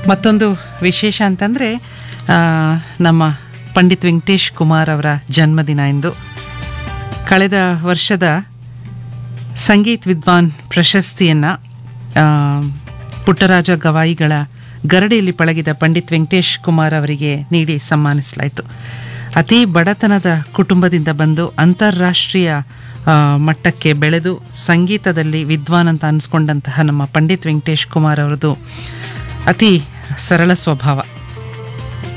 ಮತ್ತೊಂದು ವಿಶೇಷ ಅಂತಂದರೆ ನಮ್ಮ ಪಂಡಿತ್ ವೆಂಕಟೇಶ್ ಕುಮಾರ್ ಅವರ ಜನ್ಮದಿನ ಇಂದು ಕಳೆದ ವರ್ಷದ ಸಂಗೀತ್ ವಿದ್ವಾನ್ ಪ್ರಶಸ್ತಿಯನ್ನು ಪುಟ್ಟರಾಜ ಗವಾಯಿಗಳ ಗರಡಿಯಲ್ಲಿ ಪಳಗಿದ ಪಂಡಿತ್ ವೆಂಕಟೇಶ್ ಕುಮಾರ್ ಅವರಿಗೆ ನೀಡಿ ಸನ್ಮಾನಿಸಲಾಯಿತು ಅತಿ ಬಡತನದ ಕುಟುಂಬದಿಂದ ಬಂದು ಅಂತಾರಾಷ್ಟ್ರೀಯ ಆ, ಮಟ್ಟಕ್ಕೆ ಬೆಳೆದು ಸಂಗೀತದಲ್ಲಿ ವಿದ್ವಾನ್ ಅಂತ ಅನಿಸ್ಕೊಂಡಂತಹ ನಮ್ಮ ಪಂಡಿತ್ ವೆಂಕಟೇಶ್ ಕುಮಾರ್ ಅವರದು ಅತಿ ಸರಳ ಸ್ವಭಾವ